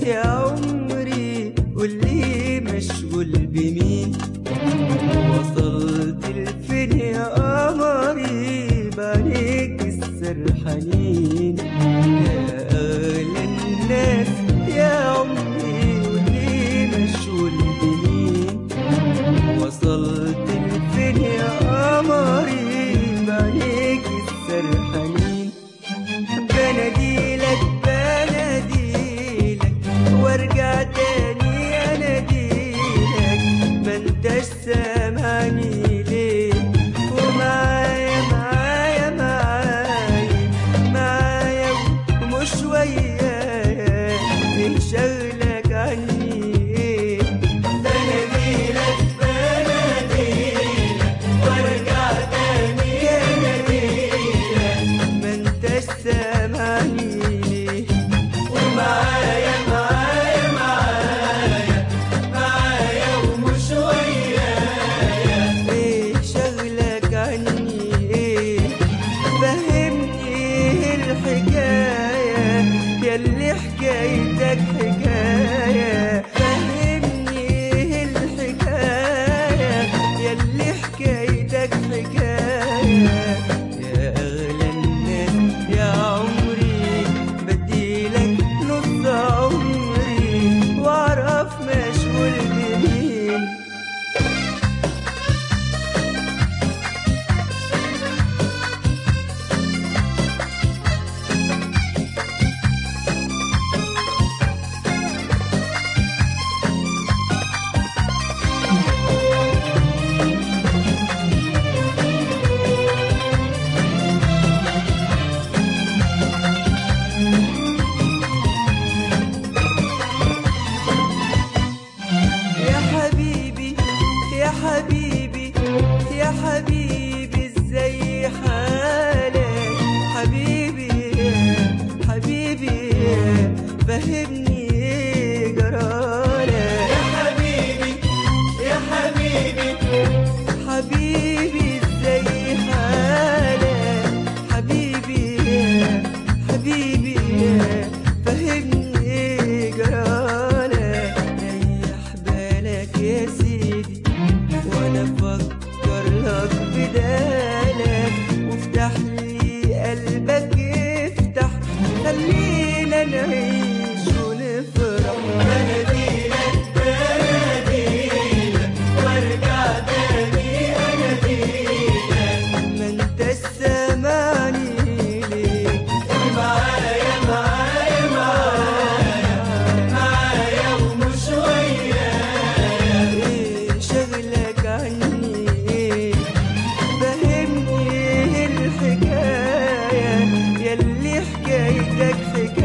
يا عمري قولي مشغول بمين وصلت لفين يا قمري بعينيك السرحانين يا أغلى الناس يا عمري قولي مشغول بمين وصلت لفين يا قمري بعينيك السرحانين بناديلك بناديلك وارجع تاني اناديلك ما انتش سامعني ليه ومعايا معايا معايا معايا ومش ويايا ايه شغلك عني ايه بناديلك بناديلك وارجع تاني اناديلك ما انتش سامعني ليه ومعايا معايا معايا معايا ومش ويايا ايه شغلك عني ايه فهمني ايه الحكاية ياللي حكايتك حكاية فهمني ايه الحكاية ياللي حكايتك حكاية يا أغلى الناس يا عمري بديلك نص عمري وأعرف مشغول بمين يا حبيبي يا حبيبي يا حبيبي ازاي حالك حبيبي حبيبي فهمني ايه جرالك يا حبيبي يا حبيبي حبيبي ازاي حالك حبيبي حبيبي فهمني ايه جرالك ريح بالك يا سيدي وانا افكر لك بدالك وافتح لي قلبك افتح خلينا نعيش ونفرح بناديلك بناديلك وارجع تاني اناديلك ما انت سامعني ليه معايا معايا معايا معايا ومش ويايا ايه شغلك عني ايه فهمني ايه الحكاية ياللي حكايتك حكاية